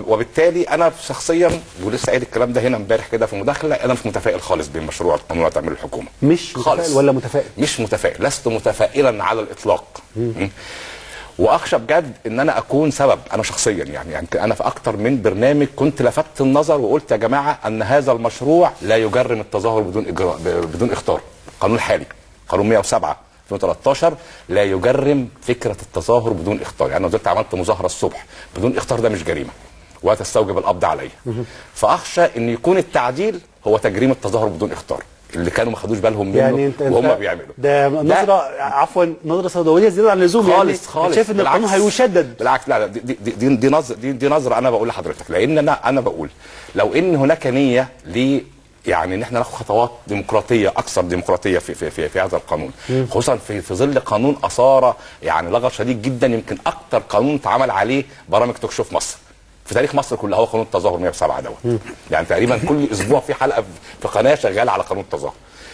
وبالتالي انا شخصيا ولسه قايل الكلام ده هنا امبارح كده في مداخله انا مش متفائل خالص بمشروع القانون اللي هتعمله الحكومه مش متفائل ولا متفائل مش متفائل لست متفائلا على الاطلاق م. واخشى بجد ان انا اكون سبب انا شخصيا يعني, يعني انا في اكتر من برنامج كنت لفتت النظر وقلت يا جماعه ان هذا المشروع لا يجرم التظاهر بدون اجراء بدون اختار القانون الحالي قانون 107 2013 لا يجرم فكره التظاهر بدون اختار يعني انا نزلت عملت مظاهره الصبح بدون اختار ده مش جريمه وتستوجب القبض عليا فاخشى ان يكون التعديل هو تجريم التظاهر بدون اختار اللي كانوا ما خدوش بالهم منه يعني انت وهم انت بيعملوا ده نظره عفوا نظره سوداويه زياده عن اللزوم خالص يعني خالص شايف ان القانون بالعكس. هيشدد بالعكس لا لا دي دي دي, دي نظره دي, دي نظره انا بقول لحضرتك لان انا انا بقول لو ان هناك نيه ل يعني ان احنا ناخد خطوات ديمقراطيه اكثر ديمقراطيه في في في, في هذا القانون خصوصا في في ظل قانون اثار يعني لغط شديد جدا يمكن اكثر قانون اتعمل عليه برامج توك شو في مصر في تاريخ مصر كلها هو قانون التظاهر 107 دوت يعني تقريبا كل اسبوع في حلقه في قناه شغاله على قانون التظاهر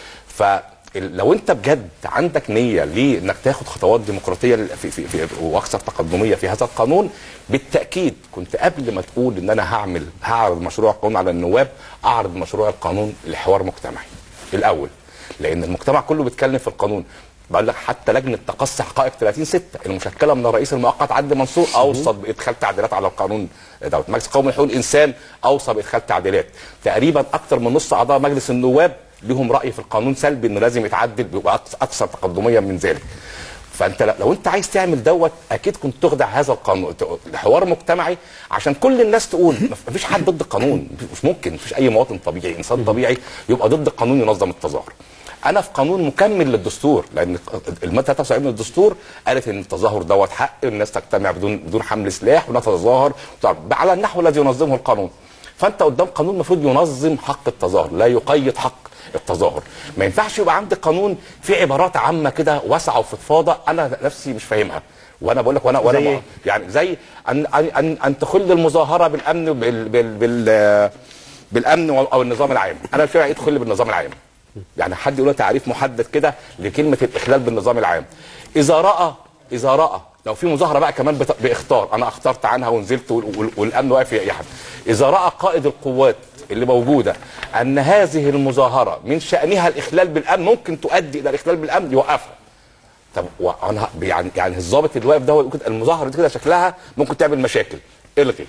فلو انت بجد عندك نيه لانك تاخد خطوات ديمقراطيه في في في واكثر تقدميه في هذا القانون بالتاكيد كنت قبل ما تقول ان انا هعمل هعرض مشروع القانون على النواب اعرض مشروع القانون لحوار مجتمعي الاول لان المجتمع كله بيتكلم في القانون بقول لك حتى لجنه تقصي حقائق 30 6 المشكله من الرئيس المؤقت عدلي منصور اوصى بادخال تعديلات على القانون دوت مجلس قومي لحقوق الانسان اوصى بادخال تعديلات تقريبا اكثر من نص اعضاء مجلس النواب لهم راي في القانون سلبي انه لازم يتعدل بيبقى أكثر- اكثر تقدميا من ذلك فانت ل- لو انت عايز تعمل دوت اكيد كنت تخضع هذا القانون ت- حوار مجتمعي عشان كل الناس تقول ما فيش حد ضد القانون مش ممكن مفيش اي مواطن طبيعي انسان طبيعي يبقى ضد القانون ينظم التظاهر انا في قانون مكمل للدستور لان الماده 73 من الدستور قالت ان التظاهر دوت حق الناس تجتمع بدون بدون حمل سلاح ونتظاهر على النحو الذي ينظمه القانون فانت قدام قانون المفروض ينظم حق التظاهر لا يقيد حق التظاهر ما ينفعش يبقى عندي قانون فيه عبارات عامه كده واسعه وفضفاضه انا نفسي مش فاهمها وانا بقول لك وانا وانا زي ما- إيه؟ يعني زي ان ان ان, أن تخل المظاهره بالامن بال بال بال بالامن او النظام العام انا مش فاهم ايه تخل بالنظام العام يعني حد يقول له تعريف محدد كده لكلمه الاخلال بالنظام العام اذا راى اذا راى لو في مظاهره بقى كمان بت- باختار انا اخترت عنها ونزلت وال- وال- والامن واقف يحد اذا راى قائد القوات اللي موجوده ان هذه المظاهره من شانها الاخلال بالامن ممكن تؤدي الى الاخلال بالامن يوقفها طب وانا يعني يعني الضابط اللي واقف ده هو يقول كده المظاهره دي كده شكلها ممكن تعمل مشاكل الغي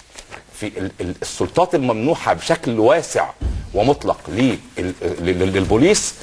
في ال- ال- السلطات الممنوحه بشكل واسع ومطلق لل- لل- للبوليس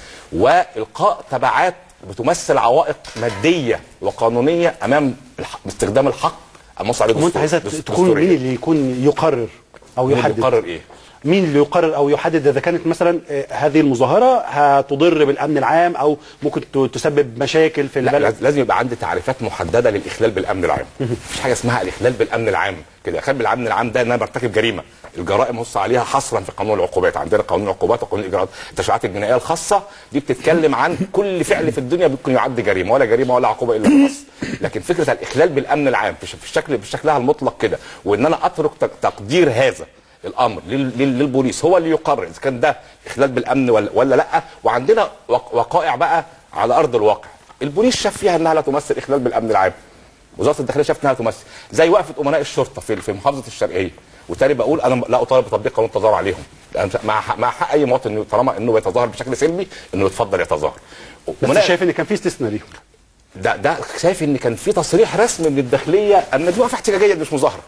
والقاء تبعات بتمثل عوائق ماديه وقانونيه امام الح- استخدام الحق المنص عليه وانت الدستور- عايزها دستور- تكون دستوريا. مين اللي يكون يقرر او مين اللي يحدد يقرر ايه؟ مين اللي يقرر او يحدد اذا كانت مثلا آه، هذه المظاهره هتضر بالامن العام او ممكن ت- تسبب مشاكل في لا البلد لاز- لازم يبقى عندي تعريفات محدده للاخلال بالامن العام مفيش حاجه اسمها الاخلال بالامن العام كده الاخلال بالامن العام ده ان انا برتكب جريمه الجرائم نص عليها حصرا في قانون العقوبات عندنا قانون العقوبات وقانون الاجراءات التشريعات الجنائيه الخاصه دي بتتكلم عن كل فعل في الدنيا ممكن يعد جريمه ولا جريمه ولا عقوبه الا في مصر لكن فكره الاخلال بالامن العام في ش- في الشكل بشكلها المطلق كده وان انا اترك تق- تقدير هذا الامر لل- لل- للبوليس هو اللي يقرر اذا كان ده اخلال بالامن ولا, ولا لا وعندنا وق- وقائع بقى على ارض الواقع البوليس شاف فيها انها لا تمثل اخلال بالامن العام وزاره الداخليه شافت انها تمثل زي وقفه امناء الشرطه في في محافظه الشرقيه وتاني بقول انا لا اطالب بتطبيق قانون التظاهر عليهم لأن مع حق مع حق اي مواطن إنه طالما انه يتظاهر بشكل سلمي انه يتفضل يتظاهر بس أمناء- شايف ان كان في استثناء ليهم ده ده شايف ان كان في تصريح رسمي من الداخليه ان دي وقفه احتجاجيه دي مش مظاهره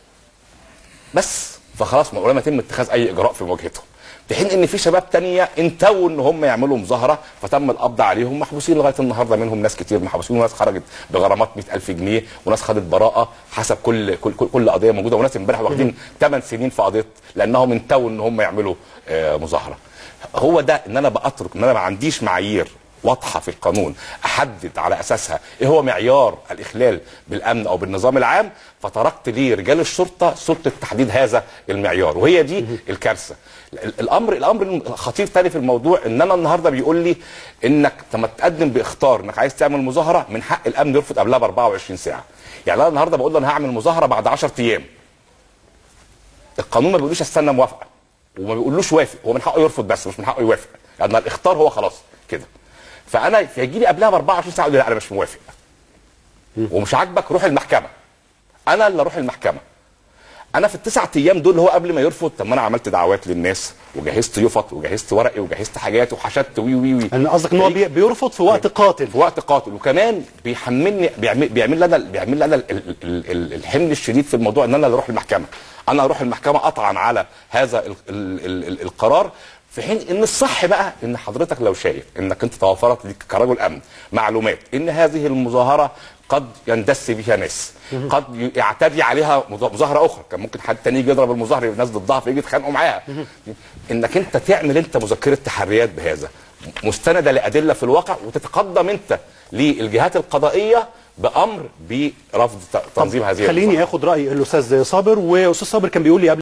بس فخلاص ما ولم يتم اتخاذ اي اجراء في مواجهتهم في حين ان في شباب تانية انتوا ان هم يعملوا مظاهره فتم القبض عليهم محبوسين لغايه النهارده منهم ناس كتير محبوسين وناس خرجت بغرامات 100000 جنيه وناس خدت براءه حسب كل كل كل, كل قضيه موجوده وناس امبارح واخدين 8 سنين في قضيه لانهم انتوا ان هم يعملوا آه مظاهره هو ده ان انا باترك ان انا ما عنديش معايير واضحه في القانون احدد على اساسها ايه هو معيار الاخلال بالامن او بالنظام العام فتركت لرجال الشرطه سلطه تحديد هذا المعيار وهي دي الكارثه ال- الامر الامر الخطير تاني في الموضوع ان انا النهارده بيقول لي انك لما تقدم باختار انك عايز تعمل مظاهره من حق الامن يرفض قبلها ب 24 ساعه يعني انا النهارده بقول له انا هعمل مظاهره بعد 10 ايام القانون ما بيقولوش استنى موافقه وما بيقولوش وافق هو من حقه يرفض بس مش من حقه يوافق يعني الاختار هو خلاص كده فانا يجي لي قبلها ب 24 ساعه يقول لي لا انا مش موافق ومش عاجبك روح المحكمه انا اللي اروح المحكمه انا في التسع ايام دول هو قبل ما يرفض طب ما انا عملت دعوات للناس وجهزت يفط وجهزت ورقي وجهزت حاجات وحشدت وي وي وي ان قصدك ان هو بي- بيرفض في وقت قاتل في وقت قاتل وكمان بيحملني بيعمل بيعمل لي انا بيعمل لي انا ال- ال- ال- ال- الحمل الشديد في الموضوع ان انا اللي اروح المحكمه انا اروح المحكمه قطعا على هذا ال ال ال ال القرار في حين ان الصح بقى ان حضرتك لو شايف انك انت توفرت لك كرجل امن معلومات ان هذه المظاهره قد يندس بها ناس قد ي- يعتدي عليها مظا- مظاهره اخرى كان ممكن حد تاني يجي يضرب المظاهره الناس ضدها فيجي يتخانقوا معاها انك انت تعمل انت مذكره تحريات بهذا مستنده لادله في الواقع وتتقدم انت للجهات القضائيه بامر برفض ت- تنظيم هذه خليني المظاهرة. اخد راي الاستاذ صابر واستاذ صابر كان بيقول لي قبل